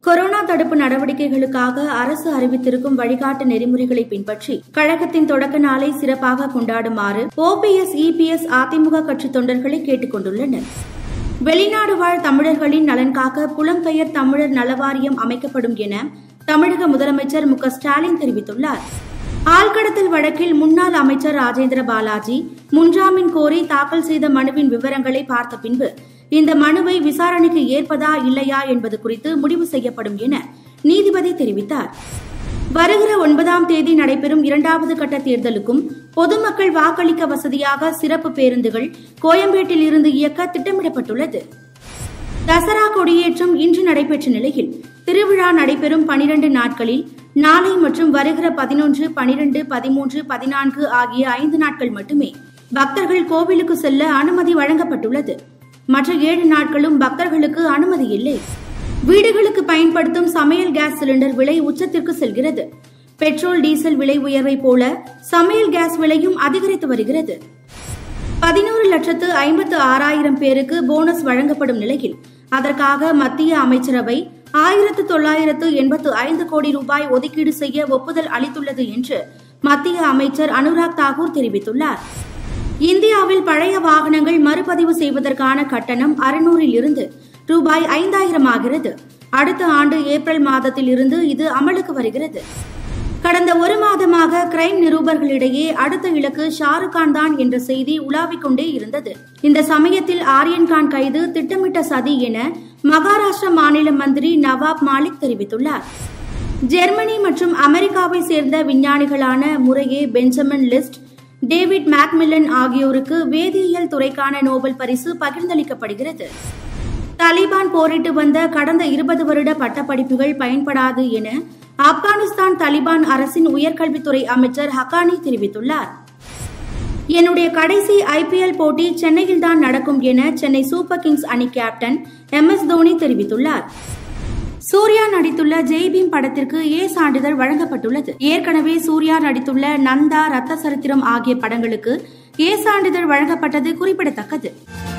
corona தடுப்பு நடவடிக்கைகளுக்காக அரசு அறிவித்திருக்கும் வழிகாட்டு நெறிமுறைகளை பின்பற்றி கழகத்தின் தொடக்க நாளை சிறப்பாக கொண்டாடுமாறு ஓபிஎஸ் இபிஎஸ் அதிமுக கட்சி தொண்டர்களை கேட்டுக் கொண்டுள்ளனர் வெளிநாடு வாழ் தமிழர்களின் நலன் காக்க புலம்பெயர் தமிழர் நலவாரியம் அமைக்கப்படும் என தமிழக முதலமைச்சர் மு க ஸ்டாலின் தெரிவித்துள்ளார் ஆள்கடத்தல் வழக்கில் முன்னாள் அமைச்சர் ராஜேந்திர பாலாஜி முன்ஜாமீன் கோரி தாக்கல் செய்த மனுவின் விவரங்களை பார்த்த பின்பு இந்த மனுவை விசாரணைக்கு ஏற்பதா இல்லையா என்பது குறித்து முடிவு செய்யப்படும் என நீதிபதி தெரிவித்தார் வருகிற ஒன்பதாம் தேதி நடைபெறும் இரண்டாவது கட்ட தேர்தலுக்கும் பொதுமக்கள் வாக்களிக்க வசதியாக சிறப்பு பேருந்துகள் கோயம்பேட்டில் இருந்து இயக்க திட்டமிடப்பட்டுள்ளது தசரா கொடியேற்றம் இன்று நடைபெற்ற நிலையில் திருவிழா நடைபெறும் பனிரண்டு நாட்களில் நாளை மற்றும் வருகிற பதினொன்று பனிரெண்டு பதிமூன்று பதினான்கு ஆகிய ஐந்து நாட்கள் மட்டுமே பக்தர்கள் கோவிலுக்கு செல்ல அனுமதி வழங்கப்பட்டுள்ளது மற்ற ஏழு நாட்களும் பக்தர்களுக்கு அனுமதி இல்லை வீடுகளுக்கு பயன்படுத்தும் சமையல் கேஸ் சிலிண்டர் விலை உச்சத்திற்கு செல்கிறது பெட்ரோல் டீசல் விலை உயர்வை போல சமையல் கேஸ் விலையும் அதிகரித்து வருகிறது பதினோரு லட்சத்து ஐம்பத்து ஆறாயிரம் பேருக்கு போனஸ் வழங்கப்படும் நிலையில் அதற்காக மத்திய அமைச்சரவை ஆயிரத்து தொள்ளாயிரத்து எண்பத்து ஐந்து கோடி ரூபாய் ஒதுக்கீடு செய்ய ஒப்புதல் அளித்துள்ளது என்று மத்திய அமைச்சர் அனுராக் தாக்கூர் தெரிவித்துள்ளார் இந்தியாவில் பழைய வாகனங்கள் மறுபதிவு செய்வதற்கான கட்டணம் அறுநூறில் இருந்து ரூபாய் ஐந்தாயிரம் ஆகிறது அடுத்த ஆண்டு ஏப்ரல் மாதத்தில் இருந்து இது அமலுக்கு வருகிறது கடந்த ஒரு மாதமாக கிரைம் நிரூபர்களிடையே அடுத்த இலக்கு ஷாருக் கான் தான் என்ற செய்தி உலாவிக் கொண்டே இருந்தது இந்த சமயத்தில் ஆரியன் கான் கைது திட்டமிட்ட சதி என மகாராஷ்டிர மாநில மந்திரி நவாப் மாலிக் தெரிவித்துள்ளார் ஜெர்மனி மற்றும் அமெரிக்காவை சேர்ந்த விஞ்ஞானிகளான முறையே பெஞ்சமின் லிஸ்ட் டேவிட் மேக்மில்லன் ஆகியோருக்கு வேதியியல் துறைக்கான நோபல் பரிசு பகிர்ந்தளிக்கப்படுகிறது தாலிபான் போரிட்டு வந்த கடந்த இருபது வருட பட்டப்படிப்புகள் பயன்படாது என ஆப்கானிஸ்தான் தாலிபான் அரசின் உயர்கல்வித்துறை அமைச்சர் ஹக்கானி தெரிவித்துள்ளார் என்னுடைய கடைசி ஐபிஎல் போட்டி சென்னையில்தான் நடக்கும் என சென்னை சூப்பர் கிங்ஸ் அணி கேப்டன் எம் எஸ் தோனி தெரிவித்துள்ளார் சூர்யா நடித்துள்ள ஜெய்பீம் படத்திற்கு ஏ சான்றிதழ் வழங்கப்பட்டுள்ளது ஏற்கனவே சூர்யா நடித்துள்ள நந்தா ரத்த சரித்திரம் ஆகிய படங்களுக்கு ஏ சான்றிதழ் வழங்கப்பட்டது குறிப்பிடத்தக்கது